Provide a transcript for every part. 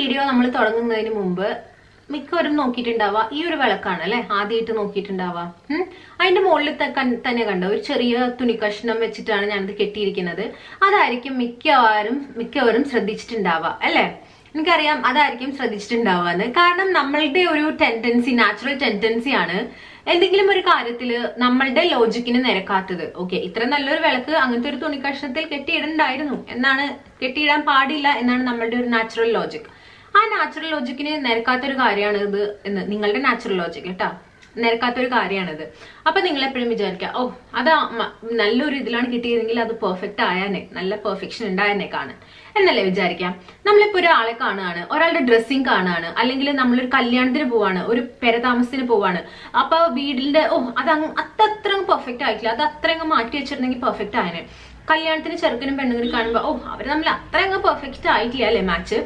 Video നമ്മൾ തുടങ്ങുന്നതിന് മുമ്പ് മിക്കവരും നോക്കിയിട്ടുണ്ടാവുക ഈ ഒരു വിളക്കാണ് അല്ലെ ആദ്യമായിട്ട് നോക്കിയിട്ടുണ്ടാവുക ഉം. അതിന്റെ മുകളിൽ ത- കൺ- തന്നെ കണ്ട ഒരു ചെറിയ തുണി കഷ്ണം വെച്ചിട്ടാണ് ഞാനിത് കെട്ടിയിരിക്കുന്നത് അതായിരിക്കും മിക്കവാറും മിക്കവരും ശ്രദ്ധിച്ചിട്ടുണ്ടാവുക അല്ലെ എനിക്കറിയാം അതായിരിക്കും ശ്രദ്ധിച്ചിട്ടുണ്ടാവുക എന്ന് കാരണം നമ്മളുടെ ഒരു ടെൻഡൻസി നാച്ചുറൽ ടെൻഡൻസി ആണ് എന്തെങ്കിലും ഒരു കാര്യത്തിൽ നമ്മളുടെ ലോജിക്കിന് നിരക്കാത്തത് ഓക്കെ ഇത്ര നല്ലൊരു വിളക്ക് അങ്ങനത്തെ ഒരു തുണി കഷ്ണത്തിൽ കെട്ടിയിടണ്ടായിരുന്നു എന്നാണ് കെട്ടിയിടാൻ പാടില്ല എന്നാണ് നമ്മളുടെ ഒരു നാച്ചുറൽ ലോജിക് ആ നാച്ചുറൽ ലോജിക്കിന് നിരക്കാത്തൊരു കാര്യമാണ് ഇത് എന്ന് നിങ്ങളുടെ നാച്ചുറൽ ലോജിക് കേട്ടാ നിരക്കാത്തൊരു കാര്യമാണിത് അപ്പൊ നിങ്ങൾ എപ്പോഴും വിചാരിക്കുക ഓ അത് മ- നല്ലൊരു ഇതിലാണ് കിട്ടിയതെങ്കിൽ അത് പെർഫെക്റ്റ് ആയാനെ നല്ല പെർഫെക്ഷൻ ഉണ്ടായനെ കാണാൻ എന്നല്ലേ വിചാരിക്കാം നമ്മളിപ്പോ ഒരാളെ കാണുകയാണ് ഒരാളുടെ ഡ്രസ്സിങ് കാണുകയാണ് അല്ലെങ്കിൽ നമ്മളൊരു കല്യാണത്തിന് പോവാണ് ഒരു പെരതാമസത്തിന് പോവാണ് അപ്പൊ വീടിന്റെ ഓ അത് അങ്ങ് അതത്ര പെർഫെക്റ്റ് ആയിട്ടില്ല അത് അത്ര അങ്ങ് മാറ്റി വെച്ചിരുന്നെങ്കിൽ പെർഫെക്റ്റ് ആയനെ കല്യാണത്തിന് ചെറുക്കനും പെണ്ണുങ്ങളും കാണുമ്പോ ഓ അവർ തമ്മിൽ അത്ര അങ്ങ് പെർഫെക്റ്റ് ആയിട്ടില്ല അല്ലേ മാച്ച്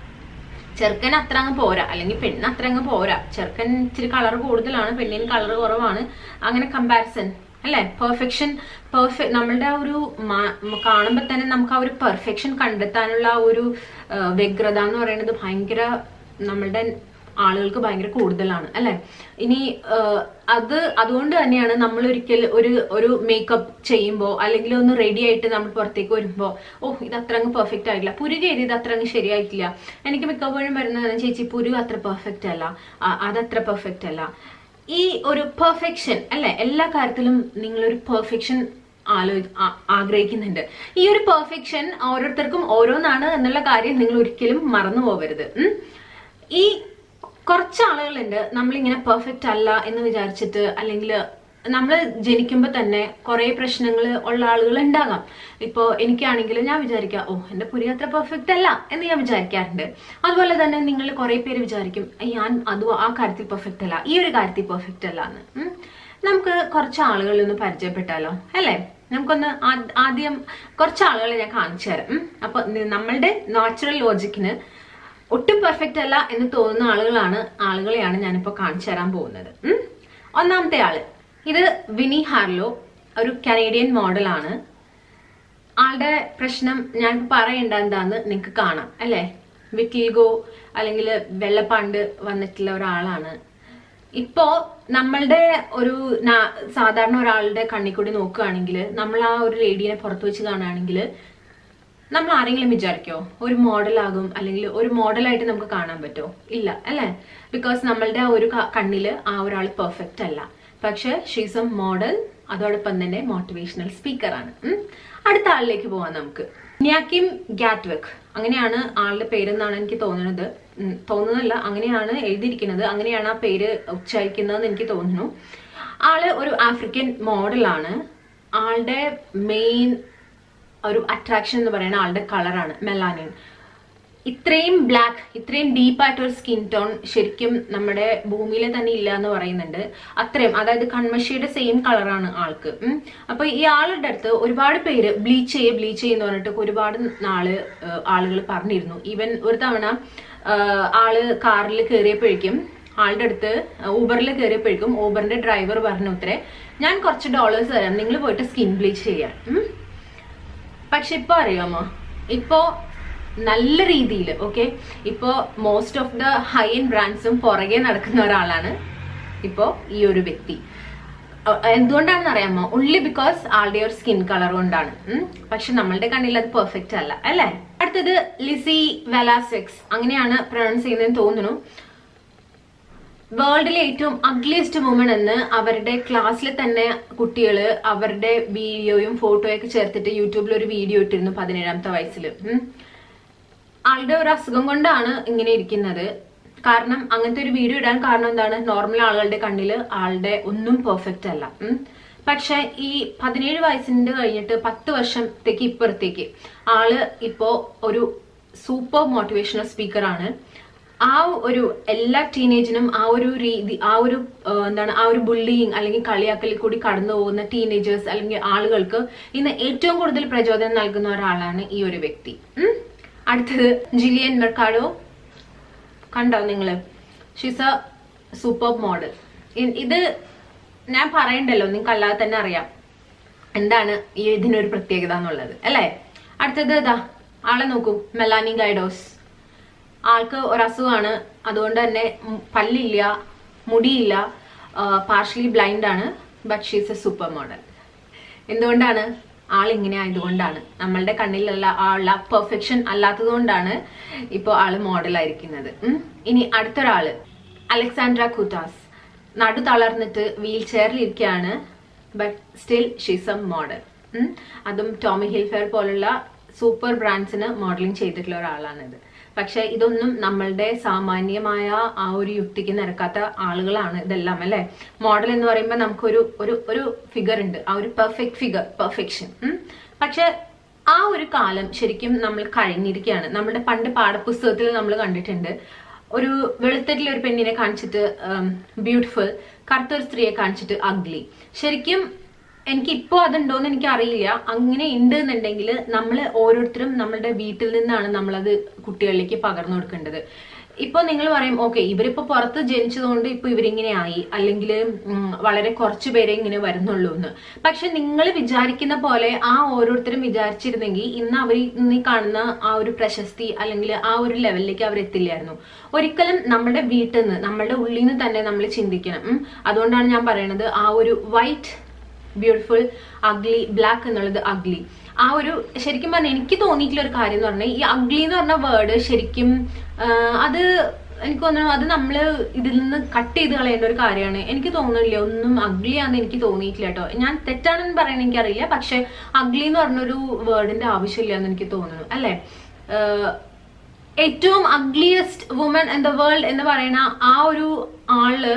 ചെറുക്കൻ അത്ര അങ്ങ് പോരാ അല്ലെങ്കിൽ പെണ്ണ് അത്ര അങ്ങ് പോരാ ചെറുക്കൻ ഇച്ചിരി കളർ കൂടുതലാണ് പെണ്ണിന് കളർ കുറവാണ് അങ്ങനെ കമ്പാരിസൺ അല്ലെ പെർഫെക്ഷൻ പെർഫെക്റ്റ് നമ്മളുടെ ആ ഒരു കാണുമ്പോൾ തന്നെ നമുക്ക് ആ ഒരു പെർഫെക്ഷൻ കണ്ടെത്താനുള്ള ആ ഒരു ആ, വ്യഗ്രത എന്ന് പറയുന്നത് ഭയങ്കര നമ്മളുടെ ആളുകൾക്ക് ഭയങ്കര കൂടുതലാണ് അല്ലെ ഇനി ആ, അത് അതുകൊണ്ട് തന്നെയാണ് നമ്മൾ ഒരിക്കൽ ഒരു ഒരു മേക്കപ്പ് ചെയ്യുമ്പോൾ അല്ലെങ്കിൽ ഒന്ന് റെഡി ആയിട്ട് നമ്മൾ പുറത്തേക്ക് വരുമ്പോൾ ഓ ഇത് അത്ര അങ്ങ് പെർഫെക്റ്റ് ആയിട്ടില്ല പുരുക എഴുതി ഇത് അത്ര അങ്ങ് ശരിയായിട്ടില്ല എനിക്ക് മിക്കപ്പോഴും വരുന്നതാണ് ചേച്ചി പുരുക അത്ര പെർഫെക്റ്റ് അല്ല ആ, അതത്ര പെർഫെക്റ്റ് അല്ല ഈ ഒരു പെർഫെക്ഷൻ അല്ലെ എല്ലാ കാര്യത്തിലും നിങ്ങളൊരു പെർഫെക്ഷൻ ആലോ ആ- ആഗ്രഹിക്കുന്നുണ്ട് ഈ ഒരു പെർഫെക്ഷൻ ഓരോരുത്തർക്കും ഓരോന്നാണ് എന്നുള്ള കാര്യം നിങ്ങൾ ഒരിക്കലും മറന്നു പോകരുത് ഉം. ഈ കുറച്ച് ആളുകളുണ്ട് നമ്മളിങ്ങനെ പെർഫെക്റ്റ് അല്ല എന്ന് വിചാരിച്ചിട്ട് അല്ലെങ്കിൽ നമ്മൾ ജനിക്കുമ്പോൾ തന്നെ കുറെ പ്രശ്നങ്ങൾ ഉള്ള ആളുകൾ ഉണ്ടാകാം ഇപ്പോൾ എനിക്കാണെങ്കിൽ ഞാൻ വിചാരിക്കാം ഓ എൻ്റെ പുരി അത്ര പെർഫെക്റ്റ് അല്ല എന്ന് ഞാൻ വിചാരിക്കാറുണ്ട് അതുപോലെ തന്നെ നിങ്ങൾ കുറെ പേര് വിചാരിക്കും "ഏയ്, ഞാൻ അത് ആ കാര്യത്തിൽ പെർഫെക്റ്റ് അല്ല ഈ ഒരു കാര്യത്തിൽ പെർഫെക്റ്റ് അല്ല എന്ന് ഉം. നമുക്ക് കുറച്ച് ആളുകളിൽ ഒന്ന് പരിചയപ്പെട്ടാലോ അല്ലേ നമുക്കൊന്ന് ആ- ആദ്യം കുറച്ച് ആളുകളെ ഞാൻ കാണിച്ചു തരാം ഉം. അപ്പൊ നി- നമ്മളുടെ നാച്ചുറൽ ലോജിക്കിന് ഒട്ടും പെർഫെക്റ്റ് അല്ല എന്ന് തോന്നുന്ന ആളുകളാണ് ആളുകളെയാണ് ഞാനിപ്പോ കാണിച്ചു തരാൻ പോകുന്നത് ഉം. ഒന്നാമത്തെ ആള് ഇത് വിനി ഹാർലോ ഒരു കനേഡിയൻ മോഡലാണ് ആളുടെ പ്രശ്നം ഞാൻ പറയണ്ട എന്താന്ന് നിങ്ങൾക്ക് കാണാം അല്ലേ വിറ്റിൽഗോ അല്ലെങ്കിൽ വെള്ളപ്പാണ്ട് വന്നിട്ടുള്ള ഒരാളാണ് ഇപ്പോ നമ്മളുടെ ഒരു നാ- സാധാരണ ഒരാളുടെ കണ്ണിൽ കൂടി നോക്കുകയാണെങ്കിൽ നമ്മൾ ആ ഒരു ലേഡീനെ പുറത്തു വെച്ച് കാണുകയാണെങ്കിൽ നമ്മൾ ആരെങ്കിലും വിചാരിക്കോ ഒരു മോഡലാകും അല്ലെങ്കിൽ ഒരു മോഡലായിട്ട് നമുക്ക് കാണാൻ പറ്റുമോ ഇല്ല അല്ലേ ബിക്കോസ് നമ്മളുടെ ആ ഒരു ക- കണ്ണില് ആ ഒരാൾ പെർഫെക്റ്റ് അല്ല പക്ഷെ ഷീസ് എ മോഡൽ അതോടൊപ്പം തന്നെ മോട്ടിവേഷണൽ സ്പീക്കർ ആണ് ഉം. അടുത്ത ആളിലേക്ക് പോവാം നമുക്ക് ന്യാക്കിം ഗാറ്റ്വെക് അങ്ങനെയാണ് ആളുടെ പേരെന്നാണ് എനിക്ക് തോന്നുന്നത് ഉം, തോന്നുന്നല്ല അങ്ങനെയാണ് എഴുതിയിരിക്കുന്നത് അങ്ങനെയാണ് ആ പേര് ഉച്ചരിക്കുന്നതെന്ന് എനിക്ക് തോന്നുന്നു ആള് ഒരു ആഫ്രിക്കൻ മോഡലാണ് ആളുടെ മെയിൻ ഒരു അട്രാക്ഷൻ എന്ന് പറയുന്ന ആളുടെ കളറാണ് മെലാനിൻ ഇത്രയും ബ്ലാക്ക് ഇത്രയും ഡീപ്പായിട്ട് ഒരു സ്കിൻ ടോൺ ശരിക്കും നമ്മുടെ ഭൂമിയിലെ തന്നെ ഇല്ല എന്ന് പറയുന്നുണ്ട് അത്രയും അതായത് കൺമഷിയുടെ സെയിം കളറാണ് ആൾക്ക് ഉം. അപ്പൊ ഈ ആളുടെ അടുത്ത് ഒരുപാട് പേര് ബ്ലീച്ച് ചെയ്യേ ബ്ലീച്ച് ചെയ്യുന്ന പറഞ്ഞിട്ട് ഒരുപാട് നാള് ആളുകൾ പറഞ്ഞിരുന്നു ഈവൻ ഒരു തവണ ആ, ആള് കാറിൽ കയറിയപ്പോഴേക്കും ആളുടെ അടുത്ത് ഊബറിൽ കയറിയപ്പോഴേക്കും ഊബറിന്റെ ഡ്രൈവർ പറഞ്ഞു ഉത്തരെ ഞാൻ കുറച്ച് ഡോളേഴ്സ് തരാം നിങ്ങൾ പോയിട്ട് സ്കിൻ ബ്ലീച്ച് ചെയ്യാൻ ഉം. പക്ഷെ ഇപ്പൊ അറിയാമോ ഇപ്പോ നല്ല രീതിയിൽ ഓക്കെ ഇപ്പോ most of the high end ബ്രാൻഡ്സും പുറകെ നടക്കുന്ന ഒരാളാണ് ഇപ്പോ ഈ ഒരു വ്യക്തി അഹ് എന്തുകൊണ്ടാണെന്ന് അറിയാമോ ഒൺലി ബിക്കോസ് ആളുടെ ഒരു സ്കിൻ കളർ കൊണ്ടാണ് ഉം. പക്ഷെ നമ്മളുടെ കണ്ണിൽ അത് പെർഫെക്റ്റ് അല്ല അല്ലേ അടുത്തത് ലിസി വെലാസെക്സ് അങ്ങനെയാണ് പ്രൊണൗൺസ് ചെയ്യുന്നതെന്ന് തോന്നുന്നു വേൾഡിലെ ഏറ്റവും അഗ്ലിയസ്റ്റ് വുമൺ എന്ന് അവരുടെ ക്ലാസ്സിൽ തന്നെ കുട്ടികൾ അവരുടെ വീഡിയോയും ഫോട്ടോയും ഒക്കെ ചേർത്തിട്ട് യൂട്യൂബിൽ ഒരു വീഡിയോ ഇട്ടിരുന്നു പതിനേഴാമത്തെ വയസ്സിൽ ആളുടെ ഒരു അസുഖം കൊണ്ടാണ് ഇങ്ങനെ ഇരിക്കുന്നത് കാരണം അങ്ങനത്തെ ഒരു വീഡിയോ ഇടാൻ കാരണം എന്താണ് നോർമൽ ആളുകളുടെ കണ്ണിൽ ആളുടെ ഒന്നും പെർഫെക്റ്റ് അല്ല ഉം. പക്ഷെ ഈ പതിനേഴ് വയസ്സിന്റെ കഴിഞ്ഞിട്ട് പത്ത് വർഷത്തേക്ക് ഇപ്പുറത്തേക്ക് ആള് ഇപ്പോ ഒരു സൂപ്പർ മോട്ടിവേഷണൽ സ്പീക്കറാണ് ആ ഒരു എല്ലാ ടീനേജിനും ആ ഒരു രീതി ആ ഒരു ആ, എന്താണ് ആ ഒരു ബുള്ളിങ് അല്ലെങ്കിൽ കളിയാക്കലിൽ കൂടി കടന്നു പോകുന്ന ടീനേജേഴ്സ് അല്ലെങ്കിൽ ആളുകൾക്ക് ഇന്ന് ഏറ്റവും കൂടുതൽ പ്രചോദനം നൽകുന്ന ഒരാളാണ് ഈ ഒരു വ്യക്തി ഉം. അടുത്തത് ജിലിയൻ മെർക്കാഡോ കണ്ടോ നിങ്ങള് ഷീസ് എ സൂപ്പർ മോഡൽ ഇത് ഞാൻ പറയണ്ടല്ലോ നിങ്ങൾക്ക് അല്ലാതെ തന്നെ അറിയാം എന്താണ് ഈ ഇതിനൊരു പ്രത്യേകത എന്നുള്ളത് അല്ലേ അടുത്തത് ഇതാ ആളെ നോക്കൂ മെലാനി ഗൈഡോസ് ആൾക്ക് ഒരസുഖമാണ് അതുകൊണ്ട് തന്നെ ഉം പല്ലില്ല മുടിയില്ല പാർഷ്യലി ബ്ലൈൻഡ് ആണ് but she's a super model എന്തുകൊണ്ടാണ് ആൾ ഇങ്ങനെ ആയതുകൊണ്ടാണ് നമ്മളുടെ കണ്ണിലുള്ള ആളുള്ള പെർഫെക്ഷൻ അല്ലാത്തത് കൊണ്ടാണ് ഇപ്പോൾ ആള് മോഡലായിരിക്കുന്നത് ഉം. ഇനി അടുത്തൊരാള് അലക്സാൻഡ്ര കൂട്ടാസ് നടു തളർന്നിട്ട് വീൽ ചെയറിൽ ഇരിക്കുകയാണ് but still she's a model അതും ടോമി ഹിൽഫെയർ പോലുള്ള സൂപ്പർ ബ്രാൻഡ്സിന് മോഡലിംഗ് ചെയ്തിട്ടുള്ള ഒരാളാണിത് പക്ഷെ ഇതൊന്നും നമ്മളുടെ സാമാന്യമായ ആ ഒരു യുക്തിക്ക് നിരക്കാത്ത ആളുകളാണ് ഇതെല്ലാം അല്ലെ മോഡൽ എന്ന് പറയുമ്പോൾ നമുക്കൊരു ഒരു ഒരു ഫിഗർ ഉണ്ട് ആ ഒരു പെർഫെക്റ്റ് ഫിഗർ പെർഫെക്ഷൻ പക്ഷെ ആ ഒരു കാലം ശരിക്കും നമ്മൾ കഴിഞ്ഞിരിക്കുകയാണ് നമ്മുടെ പണ്ട് പാഠപുസ്തകത്തിൽ നമ്മൾ കണ്ടിട്ടുണ്ട് ഒരു വെളുത്തട്ടിലെ ഒരു പെണ്ണിനെ കാണിച്ചിട്ട് ബ്യൂട്ടിഫുൾ കറുത്തൊരു സ്ത്രീയെ കാണിച്ചിട്ട് അഗ്ലി ശരിക്കും എനിക്ക് ഇപ്പോ അതുണ്ടോന്ന് എനിക്ക് അറിയില്ല അങ്ങനെ ഉണ്ട് എന്നുണ്ടെങ്കിൽ നമ്മൾ ഓരോരുത്തരും നമ്മളുടെ വീട്ടിൽ നിന്നാണ് നമ്മളത് കുട്ടികളിലേക്ക് പകർന്നു കൊടുക്കേണ്ടത് ഇപ്പൊ നിങ്ങൾ പറയും ഓക്കെ ഇവരിപ്പോ പുറത്ത് ജനിച്ചതുകൊണ്ട് ഇപ്പൊ ഇവരിങ്ങനെ ആയി അല്ലെങ്കിൽ വളരെ കുറച്ചു പേരെ ഇങ്ങനെ വരുന്നുള്ളൂ എന്ന് പക്ഷെ നിങ്ങൾ വിചാരിക്കുന്ന പോലെ ആ ഓരോരുത്തരും വിചാരിച്ചിരുന്നെങ്കിൽ ഇന്ന് അവർ ഇന്ന് ഈ കാണുന്ന ആ ഒരു പ്രശസ്തി അല്ലെങ്കിൽ ആ ഒരു ലെവലിലേക്ക് അവർ എത്തില്ലായിരുന്നു ഒരിക്കലും നമ്മുടെ വീട്ടിൽ നിന്ന് നമ്മളുടെ ഉള്ളിൽ നിന്ന് തന്നെ നമ്മൾ ചിന്തിക്കണം ഉം. അതുകൊണ്ടാണ് ഞാൻ പറയുന്നത് ആ ഒരു വൈറ്റ് ബ്യൂട്ടിഫുൾ അഗ്ലി ബ്ലാക്ക് എന്നുള്ളത് അഗ്ലി ആ ഒരു ശരിക്കും പറഞ്ഞാൽ എനിക്ക് തോന്നിയിട്ടുള്ള ഒരു കാര്യം എന്ന് പറഞ്ഞാൽ ഈ അഗ്ലി എന്ന് പറഞ്ഞ വേർഡ് ശരിക്കും ആ, അത് എനിക്ക് തോന്നുന്നു അത് നമ്മൾ ഇതിൽ നിന്ന് കട്ട് ചെയ്ത് കളയേണ്ട ഒരു കാര്യമാണ് എനിക്ക് തോന്നുന്നില്ല ഒന്നും അഗ്ലി ആണെന്ന് എനിക്ക് തോന്നിയിട്ടില്ല കേട്ടോ ഞാൻ തെറ്റാണെന്ന് പറയാൻ എനിക്കറിയില്ല പക്ഷെ അഗ്ലി എന്ന് പറഞ്ഞൊരു വേർഡിന്റെ ആവശ്യമില്ല എന്ന് എനിക്ക് തോന്നുന്നു അല്ലേ ആ, ഏറ്റവും ugliest woman in the world എന്ന് പറയുന്ന ആ ഒരു ആള്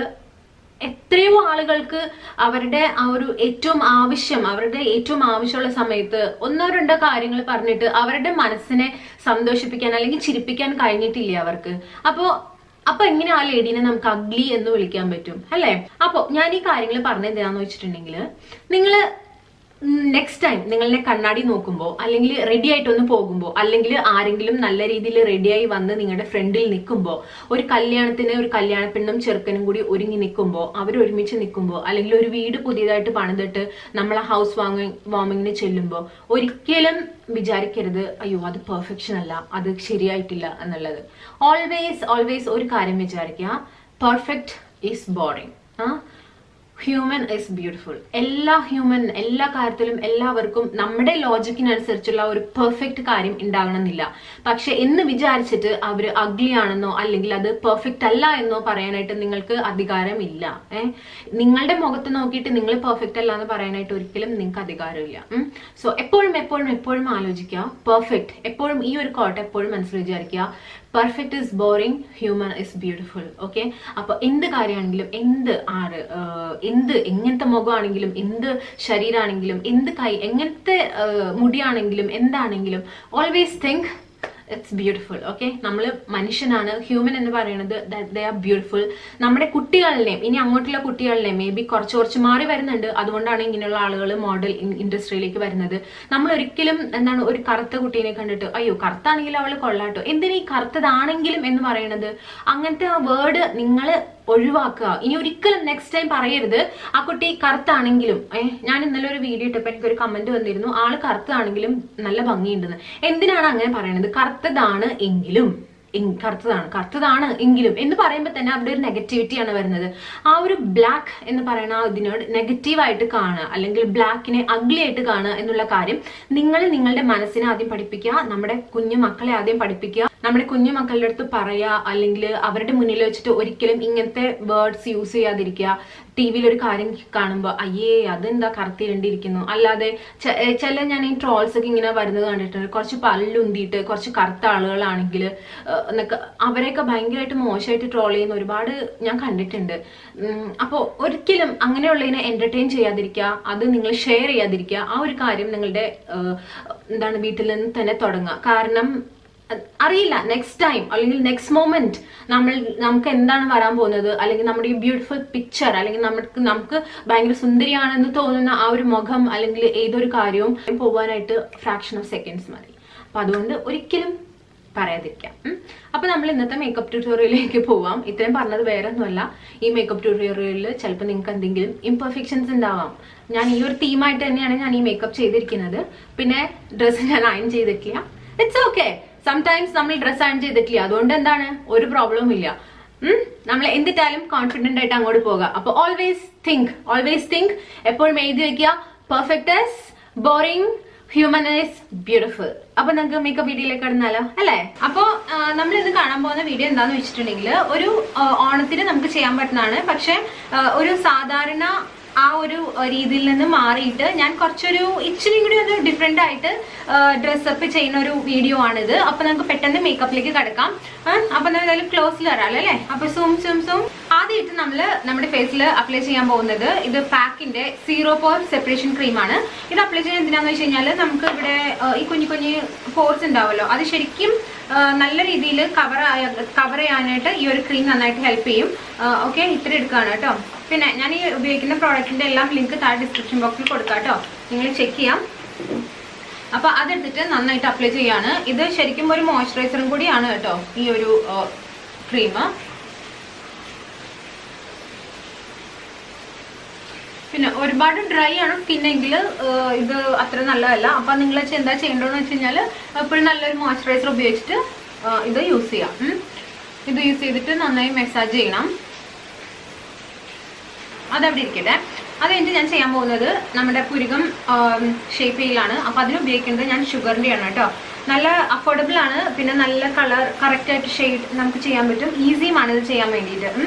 എത്രയോ ആളുകൾക്ക് അവരുടെ ആ ഒരു ഏറ്റവും ആവശ്യം അവരുടെ ഏറ്റവും ആവശ്യമുള്ള സമയത്ത് ഒന്നോ രണ്ടോ കാര്യങ്ങൾ പറഞ്ഞിട്ട് അവരുടെ മനസ്സിനെ സന്തോഷിപ്പിക്കാൻ അല്ലെങ്കിൽ ചിരിപ്പിക്കാൻ കഴിഞ്ഞിട്ടില്ല അവർക്ക് അപ്പോ അപ്പൊ എങ്ങനെ ആ ലേഡീനെ നമുക്ക് അഗ്ലി എന്ന് വിളിക്കാൻ പറ്റും അല്ലേ അപ്പൊ ഞാൻ ഈ കാര്യങ്ങൾ പറഞ്ഞെന്താന്ന് വെച്ചിട്ടുണ്ടെങ്കിൽ നിങ്ങള് നെക്സ്റ്റ് ടൈം നിങ്ങളെ കണ്ണാടി നോക്കുമ്പോൾ അല്ലെങ്കിൽ റെഡി ആയിട്ടൊന്ന് പോകുമ്പോൾ അല്ലെങ്കിൽ ആരെങ്കിലും നല്ല രീതിയിൽ റെഡിയായി വന്ന് നിങ്ങളുടെ ഫ്രണ്ടിൽ നിൽക്കുമ്പോൾ ഒരു കല്യാണത്തിന് ഒരു കല്യാണ പെണ്ണും ചെറുക്കനും കൂടി ഒരുങ്ങി നിൽക്കുമ്പോൾ അവർ ഒരുമിച്ച് നിൽക്കുമ്പോൾ അല്ലെങ്കിൽ ഒരു വീട് പുതിയതായിട്ട് പണിതിട്ട് നമ്മൾ ആ ഹൗസ് വാമിങ് വാമിങ്ങിന് ചെല്ലുമ്പോൾ ഒരിക്കലും വിചാരിക്കരുത് അയ്യോ അത് പെർഫെക്ഷൻ അല്ല അത് ശരിയായിട്ടില്ല എന്നുള്ളത് ഓൾവേസ് ഓൾവേസ് ഒരു കാര്യം വിചാരിക്കുക പെർഫെക്റ്റ് ഈസ് ബോറിങ് ആ ഹ്യൂമൻ ഇസ് ബ്യൂട്ടിഫുൾ എല്ലാ ഹ്യൂമൻ എല്ലാ കാര്യത്തിലും എല്ലാവർക്കും നമ്മുടെ ലോജിക്കിനനുസരിച്ചുള്ള ഒരു പെർഫെക്റ്റ് കാര്യം ഉണ്ടാകണമെന്നില്ല പക്ഷെ എന്ന് വിചാരിച്ചിട്ട് അവർ അഗ്ലി ആണെന്നോ അല്ലെങ്കിൽ അത് പെർഫെക്റ്റ് അല്ല എന്നോ പറയാനായിട്ട് നിങ്ങൾക്ക് അധികാരമില്ല ഏഹ് നിങ്ങളുടെ മുഖത്ത് നോക്കിയിട്ട് നിങ്ങൾ പെർഫെക്റ്റ് അല്ല എന്ന് പറയാനായിട്ട് ഒരിക്കലും നിങ്ങൾക്ക് അധികാരമില്ല സോ എപ്പോഴും എപ്പോഴും എപ്പോഴും ആലോചിക്കുക പെർഫെക്റ്റ് എപ്പോഴും ഈ ഒരു കോട്ട് എപ്പോഴും മനസ്സിൽ വിചാരിക്കുക perfect is boring human is beautiful okay അപ്പൊ എന്ത് കാര്യമാണെങ്കിലും എന്ത് ആറ് ആഹ് എന്ത് എങ്ങനത്തെ മുഖമാണെങ്കിലും എന്ത് ശരീരമാണെങ്കിലും എന്ത് കൈ എങ്ങനത്തെ ആഹ് മുടിയാണെങ്കിലും എന്താണെങ്കിലും always think it's beautiful okay നമ്മൾ മനുഷ്യനാണ് ഹ്യൂമൻ എന്ന് പറയുന്നത് ദേ ആർ ബ്യൂട്ടിഫുൾ നമ്മുടെ കുട്ടികളിനെയും ഇനി അങ്ങോട്ടുള്ള കുട്ടികളിനെയും മേ ബി കുറച്ച് കുറച്ച് മാറി വരുന്നുണ്ട് അതുകൊണ്ടാണ് ഇങ്ങനെയുള്ള ആളുകൾ മോഡൽ ഇൻഡസ്ട്രിയിലേക്ക് വരുന്നത് നമ്മൾ ഒരിക്കലും എന്താണ് ഒരു കറുത്ത കുട്ടീനെ കണ്ടിട്ട് അയ്യോ കറുത്താണെങ്കിൽ അവൾ കൊള്ളാട്ടോ എന്തിനാ ഈ കറുത്തതാണെങ്കിലും എന്ന് പറയുന്നത് അങ്ങനത്തെ ആ വേർഡ് നിങ്ങൾ ഒഴിവാക്കുക ഇനി ഒരിക്കലും നെക്സ്റ്റ് ടൈം പറയരുത് ആ കുട്ടി കറുത്താണെങ്കിലും ഏഹ് ഞാൻ ഇന്നലെ ഒരു വീഡിയോ ഇട്ടപ്പോൾ എനിക്ക് ഒരു കമന്റ് വന്നിരുന്നു ആള് കറുത്താണെങ്കിലും നല്ല ഭംഗിയുണ്ടെന്ന് എന്തിനാണ് അങ്ങനെ പറയുന്നത് കറുത്തതാണ് എങ്കിലും എങ്- കറുത്തതാണ് കറുത്തതാണ് എങ്കിലും എന്ന് പറയുമ്പോൾ തന്നെ അവിടെ ഒരു നെഗറ്റിവിറ്റിയാണ് വരുന്നത് ആ ഒരു ബ്ലാക്ക് എന്ന് പറയുന്ന ആ ഇതിനോട് നെഗറ്റീവായിട്ട് കാണുക അല്ലെങ്കിൽ ബ്ലാക്കിനെ അഗ്ലി ആയിട്ട് കാണുക എന്നുള്ള കാര്യം നിങ്ങൾ നിങ്ങളുടെ മനസ്സിനെ ആദ്യം പഠിപ്പിക്കുക നമ്മുടെ കുഞ്ഞു മക്കളെ ആദ്യം പഠിപ്പിക്കുക നമ്മുടെ കുഞ്ഞു മക്കളുടെ അടുത്ത് പറയുക അല്ലെങ്കിൽ അവരുടെ മുന്നിൽ വെച്ചിട്ട് ഒരിക്കലും ഇങ്ങനത്തെ വേർഡ്സ് യൂസ് ചെയ്യാതിരിക്കുക ടി വിയിൽ ഒരു കാര്യം കാണുമ്പോൾ അയ്യേ അതെന്താ കറുത്തിരണ്ടിരിക്കുന്നു അല്ലാതെ ചെ- ഏ, ചില ഞാൻ ഈ ട്രോൾസ് ഒക്കെ ഇങ്ങനെ വരുന്നത് കണ്ടിട്ടുണ്ട് കുറച്ച് പല്ലുന്തിയിട്ട് കുറച്ച് കറുത്ത ആളുകളാണെങ്കിൽ എന്നൊക്കെ അവരെയൊക്കെ ഭയങ്കരമായിട്ട് മോശമായിട്ട് ട്രോൾ ചെയ്യുന്ന ഒരുപാട് ഞാൻ കണ്ടിട്ടുണ്ട് അപ്പോൾ ഒരിക്കലും അങ്ങനെയുള്ളതിനെ എന്റർടൈൻ ചെയ്യാതിരിക്കുക അത് നിങ്ങൾ ഷെയർ ചെയ്യാതിരിക്കുക ആ ഒരു കാര്യം നിങ്ങളുടെ ഏഹ്, എന്താണ് വീട്ടിൽ നിന്ന് തന്നെ തുടങ്ങുക കാരണം അ- അറിയില്ല നെക്സ്റ്റ് ടൈം അല്ലെങ്കിൽ നെക്സ്റ്റ് മൊമെന്റ് നമ്മൾ നമുക്ക് എന്താണ് വരാൻ പോകുന്നത് അല്ലെങ്കിൽ നമ്മുടെ ഈ ബ്യൂട്ടിഫുൾ പിക്ചർ അല്ലെങ്കിൽ നമുക്ക് നമുക്ക് ഭയങ്കര സുന്ദരിയാണെന്ന് തോന്നുന്ന ആ ഒരു മുഖം അല്ലെങ്കിൽ ഏതൊരു കാര്യവും പോകാനായിട്ട് ഫ്രാക്ഷൻ ഓഫ് സെക്കൻഡ്സ് മതി അപ്പൊ അതുകൊണ്ട് ഒരിക്കലും പറയാതിരിക്കാം ഉം. അപ്പൊ നമ്മൾ ഇന്നത്തെ മേക്കപ്പ് ട്യൂട്ടോറിയലിലേക്ക് പോവാം ഇത്രയും പറഞ്ഞത് വേറെ ഒന്നുമല്ല ഈ മേക്കപ്പ് ട്യൂട്ടോറിയലിൽ ചിലപ്പോൾ നിങ്ങൾക്ക് എന്തെങ്കിലും ഇംപെർഫെക്ഷൻസ് ഉണ്ടാവാം ഞാൻ ഈ ഒരു തീമായിട്ട് തന്നെയാണ് ഞാൻ ഈ മേക്കപ്പ് ചെയ്തിരിക്കുന്നത് പിന്നെ ഡ്രസ്സ് ഞാൻ അയൺ ചെയ്തിട്ടില്ല ഇറ്റ്സ് ഓക്കെ സംടൈംസ് നമ്മൾ ഡ്രസ് അയൺ ചെയ്തിട്ടില്ല അതുകൊണ്ട് എന്താണ് ഒരു പ്രോബ്ലവും ഇല്ല ഉം? നമ്മൾ എന്തിട്ടാലും കോൺഫിഡന്റ് ആയിട്ട് അങ്ങോട്ട് പോകാം അപ്പൊ ഓൾവേസ് തിങ്ക് ഓൾവേസ് തിങ്ക് എപ്പോഴും എഴുതി വെക്കുക perfect boring human is beautiful അപ്പൊ നമുക്ക് മേക്കപ്പ് വീഡിയോയിലേക്ക് കടന്നാലോ അല്ലേ അപ്പോ നമ്മൾ ഇന്ന് കാണാൻ പോകുന്ന വീഡിയോ എന്താന്ന് വെച്ചിട്ടുണ്ടെങ്കിൽ ഒരു ആ, ഓണത്തിന് നമുക്ക് ചെയ്യാൻ പറ്റുന്നതാണ് പക്ഷെ ആ, ഒരു സാധാരണ ആ ഒരു ആ, രീതിയിൽ നിന്ന് മാറിയിട്ട് ഞാൻ കുറച്ചൊരു ഇച്ചിരി കൂടി ഒരു ഡിഫറെന്റ് ആയിട്ട് ഡ്രസ്സപ്പ് ചെയ്യുന്ന ഒരു വീഡിയോ ആണിത് അപ്പൊ നമുക്ക് പെട്ടെന്ന് മേക്കപ്പിലേക്ക് കിടക്കാം അപ്പൊ നമ്മൾ ഏതായാലും ക്ലോസിൽ വരാം അല്ലേ അപ്പൊ സൂം സൂം സൂം ആദ്യമായിട്ട് നമ്മൾ നമ്മുടെ ഫേസിൽ അപ്ലൈ ചെയ്യാൻ പോകുന്നത് ഇത് പാക്കിന്റെ സീറോ പോർ സെപ്പറേഷൻ ക്രീമാണ് ഇത് അപ്ലൈ ചെയ്യാൻ എന്തിനാന്ന് വെച്ച് കഴിഞ്ഞാൽ നമുക്ക് ഇവിടെ ആ, ഈ കുഞ്ഞു കുഞ്ഞു പോർസ് ഉണ്ടാവുമല്ലോ അത് ശരിക്കും ആ, നല്ല രീതിയിൽ കവർ കവർ ചെയ്യാനായിട്ട് ഈ ഒരു ക്രീം നന്നായിട്ട് ഹെൽപ്പ് ചെയ്യും ഓക്കെ ഇത്ര എടുക്കുകയാണ് കേട്ടോ പിന്നെ ഞാൻ ഈ ഉപയോഗിക്കുന്ന പ്രോഡക്റ്റിന്റെ എല്ലാം ലിങ്ക് താഴെ ഡിസ്ക്രിപ്ഷൻ ബോക്സിൽ കൊടുക്കാം കേട്ടോ നിങ്ങൾ ചെക്ക് ചെയ്യാം അപ്പൊ അതെടുത്തിട്ട് നന്നായിട്ട് അപ്ലൈ ചെയ്യാണ് ഇത് ശരിക്കും ഒരു മോയ്സ്ചറൈസറും കൂടിയാണ് കേട്ടോ ഈ ഒരു ക്രീം പിന്നെ ഒരുപാട് ഡ്രൈ ആണ് സ്കിൻ എങ്കിൽ ഇത് അത്ര നല്ലതല്ല അപ്പൊ നിങ്ങൾ എന്താ ചെയ്യേണ്ടതെന്ന് വെച്ച് കഴിഞ്ഞാൽ എപ്പോഴും നല്ലൊരു മോയ്സ്ചറൈസർ ഉപയോഗിച്ചിട്ട് ആ, ഇത് യൂസ് ചെയ്യാം ഉം. ഇത് യൂസ് ചെയ്തിട്ട് നന്നായി മസാജ് ചെയ്യണം അതവിടെ ഇരിക്കട്ടെ അത് കഴിഞ്ഞിട്ട് ഞാൻ ചെയ്യാൻ പോകുന്നത് നമ്മുടെ പുരുകം ഷേപ്പ് ചെയ്യലാണ് അപ്പൊ അതിന് ഉപയോഗിക്കുന്നത് ഞാൻ ഷുഗറിന്റെ ആണ് കേട്ടോ നല്ല അഫോർഡബിൾ ആണ് പിന്നെ നല്ല കളർ കറക്റ്റ് ആയിട്ട് ഷെയ്ഡ് നമുക്ക് ചെയ്യാൻ പറ്റും ഈസിയുമാണ് ഇത് ചെയ്യാൻ വേണ്ടിയിട്ട് ഉം.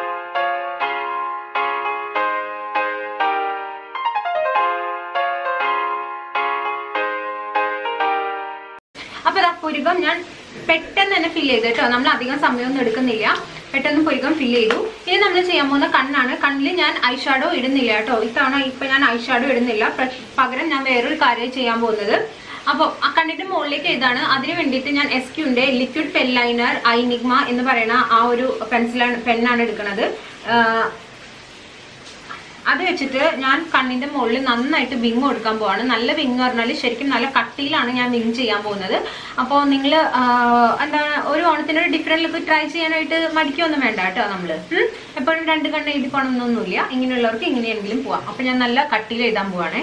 അപ്പൊ ദാ പുരുകം ഞാൻ പെട്ടെന്ന് തന്നെ ഫിൽ ചെയ്തു കേട്ടോ നമ്മൾ അധികം സമയമൊന്നും എടുക്കുന്നില്ല പെട്ടെന്ന് പുരുകം ഫിൽ ചെയ്തു ഇനി നമ്മൾ ചെയ്യാൻ പോകുന്ന കണ്ണാണ് കണ്ണിൽ ഞാൻ ഐഷാഡോ ഇടുന്നില്ല കേട്ടോ ഇത്തവണ ഇപ്പൊ ഞാൻ ഐഷാഡോ ഇടുന്നില്ല പ്ര- പകരം ഞാൻ വേറൊരു കാര്യം ചെയ്യാൻ പോകുന്നത് അപ്പോൾ ആ കണ്ണിന്റെ മുകളിലേക്ക് എഴുതാണ് അതിന് വേണ്ടിയിട്ട് ഞാൻ എസ് ക്യൂന്റെ ലിക്വിഡ് പെൻ ലൈനർ ഐ നിഗ്മ എന്ന് പറയുന്ന ആ ഒരു പെൻസിലാണ് പെന്നാണ് എടുക്കുന്നത് ആഹ് അത് വെച്ചിട്ട് ഞാൻ കണ്ണിന്റെ മുകളിൽ നന്നായിട്ട് വിങ് കൊടുക്കാൻ പോവാണ് നല്ല വിങ് പറഞ്ഞാൽ ശരിക്കും നല്ല കട്ടിയിലാണ് ഞാൻ വിങ് ചെയ്യാൻ പോകുന്നത് അപ്പോൾ നിങ്ങൾ എന്താണ് ഒരു ഓണത്തിന് ഒരു ഡിഫറെന്റ് ലുക്ക് ട്രൈ ചെയ്യാനായിട്ട് മടിക്കൊന്നും വേണ്ട കേട്ടോ നമ്മൾ എപ്പോഴും രണ്ട് കണ്ണ് എഴുതി പോകണമെന്നൊന്നുമില്ല ഇങ്ങനെയുള്ളവർക്ക് ഇങ്ങനെയെങ്കിലും പോവാം അപ്പൊ ഞാൻ നല്ല കട്ടിയിൽ എഴുതാൻ പോവാണേ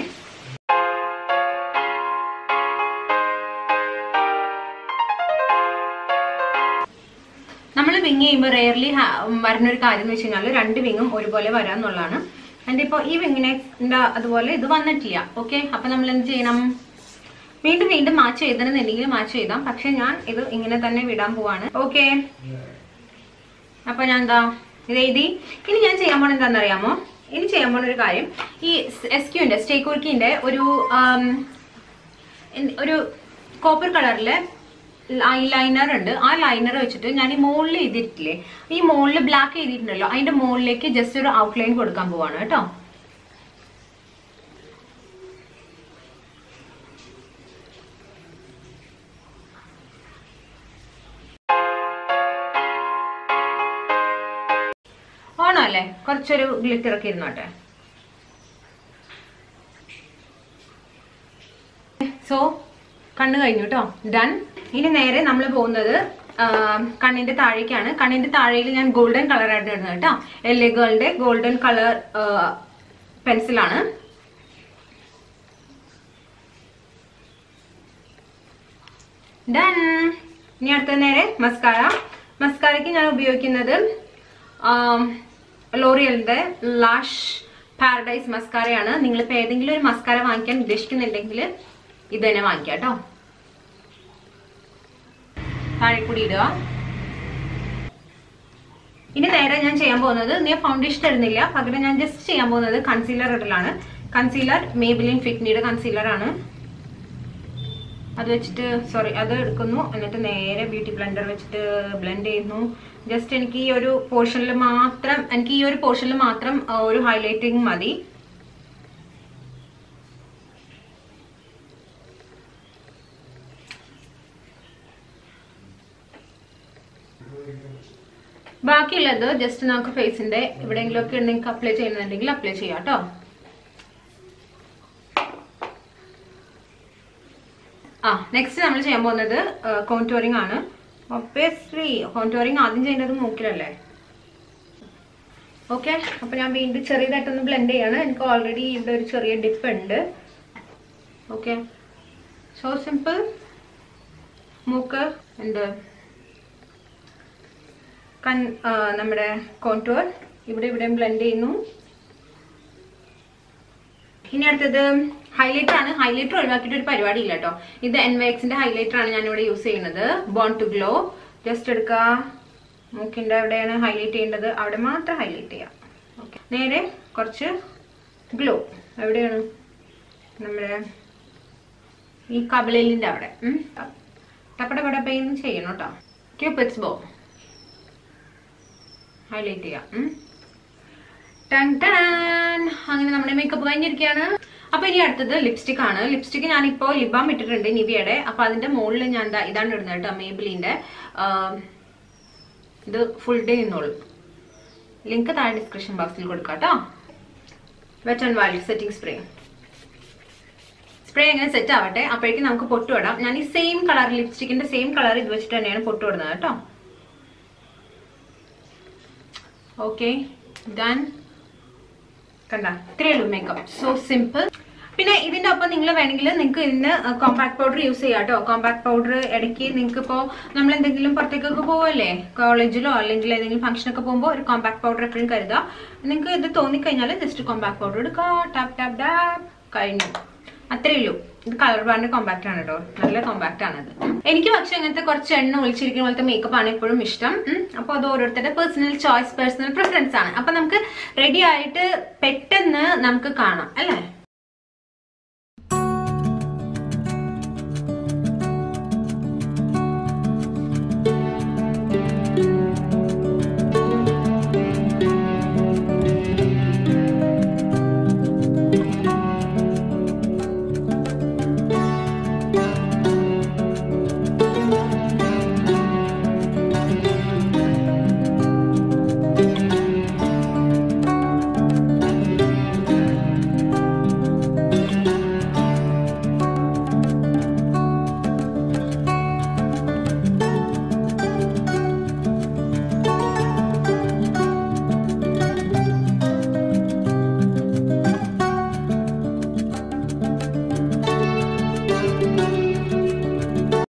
നമ്മൾ വിങ് ചെയ്യുമ്പോൾ റെയർലി വരുന്ന ഒരു കാര്യം എന്ന് വെച്ച് കഴിഞ്ഞാൽ രണ്ട് വിങ്ങും ഒരുപോലെ വരാന്നുള്ളതാണ് എൻ്റെ ഇപ്പോൾ ഈ വിങ്ങിനെ അതുപോലെ ഇത് വന്നിട്ടില്ല ഓക്കെ അപ്പൊ നമ്മൾ എന്ത് ചെയ്യണം വീണ്ടും വീണ്ടും മാച്ച് ചെയ്തണമെന്നുണ്ടെങ്കിൽ മാച്ച് ചെയ്താം പക്ഷെ ഞാൻ ഇത് ഇങ്ങനെ തന്നെ വിടാൻ പോവാണ് ഓക്കെ അപ്പൊ ഞാൻ എന്താ ഇത് എഴുതി ഇനി ഞാൻ ചെയ്യാൻ പോണ എന്താണെന്നറിയാമോ ഇനി ചെയ്യാൻ പോണ ഒരു കാര്യം ഈ എസ് ക്യൂന്റെ സ്റ്റേക്കുർക്കിന്റെ ഒരു ആം, എന്ത് ഒരു കോപ്പർ കളറിലെ ലൈനർ ഉണ്ട് ആ ലൈനർ വെച്ചിട്ട് ഞാൻ ഈ മുകളിൽ എഴുതിയിട്ടില്ലേ ഈ മുകളിൽ ബ്ലാക്ക് എഴുതിയിട്ടുണ്ടല്ലോ അതിന്റെ മുകളിലേക്ക് ജസ്റ്റ് ഒരു ഔട്ട്ലൈൻ കൊടുക്കാൻ പോവാണ് കേട്ടോ ഓണം അല്ലേ കുറച്ചൊരു ഗ്ലിറ്റർ ഒക്കെ ഇരുന്നോട്ടെ സോ കണ്ണ് കഴിഞ്ഞു കേട്ടോ ഡൺ ഇനി നേരെ നമ്മൾ പോകുന്നത് ആ, കണ്ണിന്റെ താഴേക്കാണ് കണ്ണിന്റെ താഴേയിൽ ഞാൻ ഗോൾഡൻ കളർ ആയിട്ട് ഇടുന്നത് കേട്ടോ എൽ എ ഗേളിന്റെ ഗോൾഡൻ കളർ പെൻസിലാണ് ഡൺ ഇനി അടുത്ത നേരെ മസ്കാര മസ്കാരയ്ക്ക് ഞാൻ ഉപയോഗിക്കുന്നത് ലോറിയലിന്റെ ലാഷ് പാരഡൈസ് മസ്കാരയാണ് നിങ്ങളിപ്പോൾ ഏതെങ്കിലും ഒരു മസ്കാര വാങ്ങിക്കാൻ ഉദ്ദേശിക്കുന്നുണ്ടെങ്കിൽ ഇത് തന്നെ വാങ്ങിക്കാം കേട്ടോ താഴെ കൂടി ഇടുക ഇനി നേരെ ഞാൻ ചെയ്യാൻ പോകുന്നത് നീ ഫൗണ്ടേഷൻ ഇടുന്നില്ല പകരം ഞാൻ ജസ്റ്റ് ചെയ്യാൻ പോകുന്നത് കൺസീലർ ഇടലാണ് കൺസീലർ മേബിലിൻ ഫിറ്റ്നിയുടെ കൺസീലർ ആണ് അത് വെച്ചിട്ട് സോറി അത് എടുക്കുന്നു എന്നിട്ട് നേരെ ബ്യൂട്ടി ബ്ലെൻഡർ വെച്ചിട്ട് ബ്ലെൻഡ് ചെയ്യുന്നു ജസ്റ്റ് എനിക്ക് ഈ ഒരു പോർഷനിൽ മാത്രം എനിക്ക് ഈ ഒരു പോർഷനിൽ മാത്രം ആ, ഒരു ഹൈലൈറ്റിംഗ് മതി ബാക്കിയുള്ളത് ജസ്റ്റ് നമുക്ക് ഫേസിന്റെ എവിടെയെങ്കിലും ഒക്കെ നിങ്ങൾക്ക് അപ്ലൈ ചെയ്യുന്നുണ്ടെങ്കിൽ അപ്ലൈ ചെയ്യാം കേട്ടോ ആ നെക്സ്റ്റ് നമ്മൾ ചെയ്യാൻ പോകുന്നത് കോൺടോറിംഗ് ആണ് ഒബ്വിയസ്ലി കോൺടോറിംഗ് ആദ്യം ചെയ്യുന്നത് മൂക്കിലല്ലേ ഓക്കെ അപ്പൊ ഞാൻ വീണ്ടും ചെറിയതായിട്ടൊന്ന് ബ്ലെൻഡ് ചെയ്യാണ് എനിക്ക് ഓൾറെഡി ഇവിടെ ഒരു ചെറിയ ഡിപ്പ് ഉണ്ട് ഓക്കെ സോ സിമ്പിൾ മൂക്ക് എന്ത് കൺ ആ, നമ്മുടെ കോൺടൂർ ഇവിടെ ഇവിടെയും ബ്ലെൻഡ് ചെയ്യുന്നു ഇനി അടുത്തത് ഹൈലൈറ്റർ ആണ് ഹൈലൈറ്റർ ഒഴിവാക്കിയിട്ട് ഒരു പരിപാടി ഇല്ല കേട്ടോ ഇത് എൻവെക്സിന്റെ ഹൈലൈറ്റർ ആണ് ഞാൻ ഇവിടെ യൂസ് ചെയ്യുന്നത് ബോൺ ടു ഗ്ലോ ജസ്റ്റ് എടുക്കുക മൂക്കിന്റെ എവിടെയാണ് ഹൈലൈറ്റ് ചെയ്യേണ്ടത് അവിടെ മാത്രം ഹൈലൈറ്റ് ചെയ്യാം ഓക്കെ നേരെ കുറച്ച് ഗ്ലോ എവിടെയാണ് നമ്മുടെ ഈ കബളിലിന്റെ അവിടെ ടപ്പട പടപ്പയും ചെയ്യണം കേട്ടോ ക്യൂപ്പിറ്റ്സ് ബോ ഹൈലൈറ്റ് ചെയ്യാം ഉം. ടൻ ടൻ. അങ്ങനെ നമ്മുടെ മേക്കപ്പ് കഴിഞ്ഞിരിക്കുകയാണ് അപ്പൊ ഇനി അടുത്തത് ലിപ്സ്റ്റിക് ആണ് ലിപ്സ്റ്റിക് ഞാനിപ്പോ ലിബാം ഇട്ടിട്ടുണ്ട് നിവിയുടെ അപ്പൊ അതിന്റെ മുകളിൽ ഞാൻ ദാ ഇതാണ് ഇടുന്നത് കേട്ടോ മേബിലിന്റെ ഇത് ഫുൾ ഡേ നിന്നോളൂ ലിങ്ക് താഴെ ഡിസ്ക്രിപ്ഷൻ ബോക്സിൽ കൊടുക്കാം കേട്ടോ wet and wild setting spray spray എങ്ങനെ സെറ്റ് ആവട്ടെ അപ്പോഴേക്കും നമുക്ക് പൊട്ട് ഇടാം ഞാൻ ഈ സെയിം കളർ ലിപ്സ്റ്റിക്കിന്റെ സെയിം കളർ ഇത് വെച്ചിട്ട് തന്നെയാണ് പൊട്ട് ഇടുന്നത് കേട്ടോ ഓക്കെ ഡൺ കണ്ട ഇത്രയേ ഉള്ളൂ മേക്കപ്പ് സോ സിമ്പിൾ പിന്നെ ഇതിന്റെ ഒപ്പം നിങ്ങൾ വേണമെങ്കിൽ നിങ്ങൾക്ക് ഇതിന് കോമ്പാക്ട് പൗഡർ യൂസ് ചെയ്യാം കേട്ടോ കോമ്പാക്ട് പൗഡർ ഇടയ്ക്ക് നിങ്ങൾക്ക് ഇപ്പോൾ നമ്മൾ എന്തെങ്കിലും പുറത്തേക്കൊക്കെ പോവല്ലേ കോളേജിലോ അല്ലെങ്കിൽ ഏതെങ്കിലും ഫംഗ്ഷനൊക്കെ പോകുമ്പോൾ ഒരു കോമ്പാക്ട് പൗഡർ എപ്പോഴും കരുതുക നിങ്ങൾക്ക് ഇത് തോന്നിക്കഴിഞ്ഞാൽ ജസ്റ്റ് കോമ്പാക്ട് പൗഡർ എടുക്കുക ടാപ്പ് ടാപ്പ് ടാപ്പ് കഴിഞ്ഞു അത്രേ ഉള്ളൂ ഇത് കളർ ബാറിന്റെ കോമ്പാക്ട് ആണ് കേട്ടോ നല്ല കോമ്പാക്ട് ആണ് ഇത് എനിക്ക് പക്ഷെ അങ്ങനത്തെ കുറച്ച് എണ്ണ ഒളിച്ചിരിക്കുന്ന പോലത്തെ മേക്കപ്പ് ആണ് എപ്പോഴും ഇഷ്ടം ഉം. അപ്പൊ അത് ഓരോരുത്തരുടെ പേഴ്സണൽ ചോയ്സ് പേഴ്സണൽ പ്രിഫറൻസ് ആണ് അപ്പൊ നമുക്ക് റെഡി ആയിട്ട് പെട്ടെന്ന് നമുക്ക് കാണാം അല്ലേ